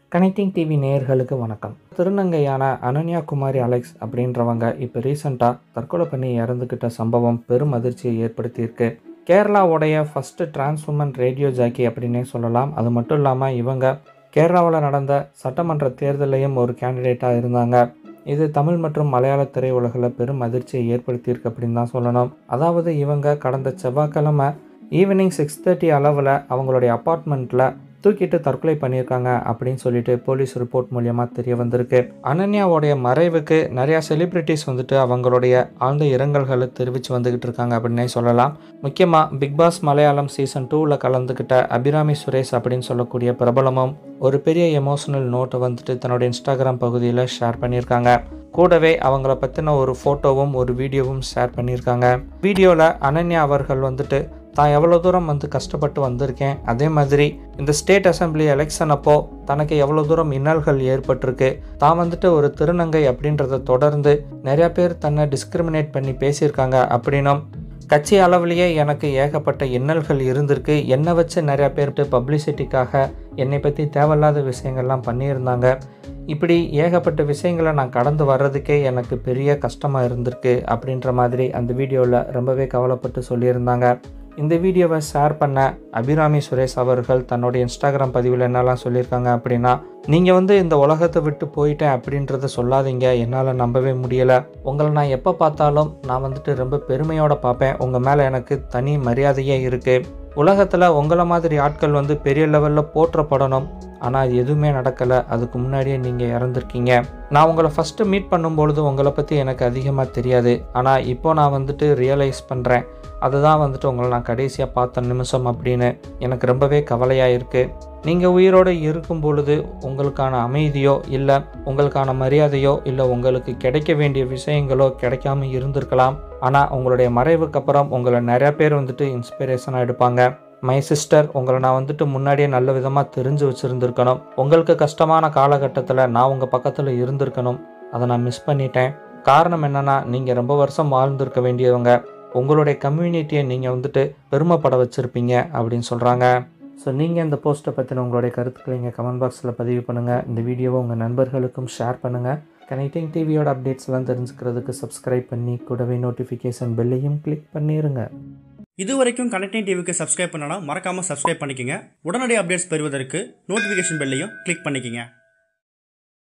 connecting TV நேயர்களுக்கு வணக்கம் திருநங்கையான அனன்யா குமாரி Alex அப்படின்றவங்க இப்போ ரீசெண்டாக தற்கொலை பண்ணி இறந்துக்கிட்ட சம்பவம் பெரும் அதிர்ச்சியை ஏற்படுத்தியிருக்கு கேரளாவுடைய first trans woman radio jockey அப்படின்னே சொல்லலாம் அது மட்டும் இல்லாமல் இவங்க கேரளாவில் நடந்த சட்டமன்ற தேர்தலையும் ஒரு கேண்டிடேட்டாக இருந்தாங்க இது தமிழ் மற்றும் மலையாள திரையுலகில் பெரும் அதிர்ச்சியை ஏற்படுத்தியிருக்கு அப்படின்னு தான் சொல்லணும் அதாவது இவங்க கடந்த செவ்வாய்க்கிழமை ஈவினிங் சிக்ஸ் தேர்ட்டி அளவில் அவங்களுடைய அப்பார்ட்மெண்ட்டில் தூக்கிட்டு தற்கொலை பண்ணியிருக்காங்க அப்படின்னு சொல்லிட்டு போலீஸ் ரிப்போர்ட் மூலியமாக தெரிய வந்திருக்கு அனன்யாவுடைய மறைவுக்கு நிறையா செலிப்ரிட்டிஸ் வந்துட்டு அவங்களுடைய ஆழ்ந்த இரங்கல்களை தெரிவித்து வந்துக்கிட்டு இருக்காங்க அப்படின்னே சொல்லலாம் முக்கியமாக பிக் பாஸ் மலையாளம் சீசன் டூவில் கலந்துக்கிட்ட அபிராமி சுரேஷ் அப்படின்னு சொல்லக்கூடிய பிரபலமும் ஒரு பெரிய எமோஷனல் நோட்டை வந்துட்டு தன்னோட இன்ஸ்டாகிராம் பகுதியில் ஷேர் பண்ணியிருக்காங்க கூடவே அவங்கள பற்றின ஒரு ஃபோட்டோவும் ஒரு வீடியோவும் ஷேர் பண்ணியிருக்காங்க வீடியோவில் அனன்யா அவர்கள் வந்துட்டு தான் எவ்வளோ தூரம் வந்து கஷ்டப்பட்டு வந்திருக்கேன் அதே மாதிரி இந்த ஸ்டேட் அசம்பிளி எலெக்ஷன் அப்போ தனக்கு எவ்வளோ தூரம் இன்னல்கள் ஏற்பட்டிருக்கு தான் வந்துட்டு ஒரு திருநங்கை அப்படின்றத தொடர்ந்து நிறையா பேர் தன்னை டிஸ்கிரிமினேட் பண்ணி பேசியிருக்காங்க அப்படின்னும் கட்சி அளவுலேயே எனக்கு ஏகப்பட்ட இன்னல்கள் இருந்திருக்கு என்னை வச்சு நிறையா பேர்கிட்ட பப்ளிசிட்டிக்காக என்னை பற்றி தேவையில்லாத விஷயங்கள்லாம் பண்ணியிருந்தாங்க இப்படி ஏகப்பட்ட விஷயங்களை நான் கடந்து வர்றதுக்கே எனக்கு பெரிய கஷ்டமாக இருந்திருக்கு அப்படின்ற மாதிரி அந்த வீடியோவில் ரொம்பவே கவலைப்பட்டு சொல்லியிருந்தாங்க இந்த வீடியோவை ஷேர் பண்ண அபிராமி சுரேஷ் அவர்கள் தன்னோட இன்ஸ்டாகிராம் பதிவில் என்னெல்லாம் சொல்லியிருக்காங்க அப்படின்னா நீங்கள் வந்து இந்த உலகத்தை விட்டு போயிட்டேன் அப்படின்றத சொல்லாதீங்க என்னால் நம்பவே முடியலை உங்களை நான் எப்போ பார்த்தாலும் நான் வந்துட்டு ரொம்ப பெருமையோடு பார்ப்பேன் உங்கள் மேலே எனக்கு தனி மரியாதையே இருக்குது உலகத்தில் உங்களை மாதிரி ஆட்கள் வந்து பெரிய லெவலில் போற்றப்படணும் ஆனால் அது எதுவுமே நடக்கலை அதுக்கு முன்னாடியே நீங்கள் இறந்துருக்கீங்க நான் உங்களை ஃபஸ்ட்டு மீட் பண்ணும்பொழுது உங்களை பற்றி எனக்கு அதிகமாக தெரியாது ஆனால் இப்போ நான் வந்துட்டு ரியலைஸ் பண்ணுறேன் அதுதான் வந்துட்டு உங்களை நான் கடைசியாக பார்த்த நிமிஷம் அப்படின்னு எனக்கு ரொம்பவே கவலையாக இருக்குது நீங்கள் உயிரோடு இருக்கும் பொழுது உங்களுக்கான அமைதியோ இல்லை உங்களுக்கான மரியாதையோ இல்லை உங்களுக்கு கிடைக்க வேண்டிய விஷயங்களோ கிடைக்காம இருந்திருக்கலாம் ஆனால் உங்களுடைய மறைவுக்கு அப்புறம் உங்களை நிறையா பேர் வந்துட்டு இன்ஸ்பிரேஷனாக எடுப்பாங்க மை சிஸ்டர் உங்களை நான் வந்துட்டு முன்னாடியே நல்ல விதமாக தெரிஞ்சு வச்சுருந்துருக்கணும் உங்களுக்கு கஷ்டமான காலகட்டத்தில் நான் உங்கள் பக்கத்தில் இருந்திருக்கணும் அதை நான் மிஸ் பண்ணிட்டேன் காரணம் என்னென்னா நீங்கள் ரொம்ப வருஷம் வாழ்ந்திருக்க வேண்டியவங்க உங்களுடைய கம்யூனிட்டியை நீங்கள் வந்துட்டு பெருமைப்பட வச்சுருப்பீங்க அப்படின்னு சொல்கிறாங்க ஸோ நீங்கள் இந்த போஸ்ட்டை பற்றின உங்களுடைய கருத்துக்களை இங்கே கமெண்ட் பாக்ஸில் பதிவு பண்ணுங்கள் இந்த வீடியோவை உங்கள் நண்பர்களுக்கும் ஷேர் பண்ணுங்கள் கனெக்டிங் டிவியோட அப்டேட்ஸ்லாம் தெரிஞ்சுக்கிறதுக்கு சப்ஸ்கிரைப் பண்ணி கூடவே நோட்டிஃபிகேஷன் பெல்லையும் கிளிக் பண்ணிடுங்க இது வரைக்கும் கனெக்டிங் டிவிக்கு சப்ஸ்கிரைப் பண்ணனா மறக்காமல் சப்ஸ்கிரைப் பண்ணிக்கங்க உடனடி அப்டேட்ஸ் பெறுவதற்கு நோட்டிஃபிகேஷன் பெல்லையும் கிளிக் பண்ணிக்கங்க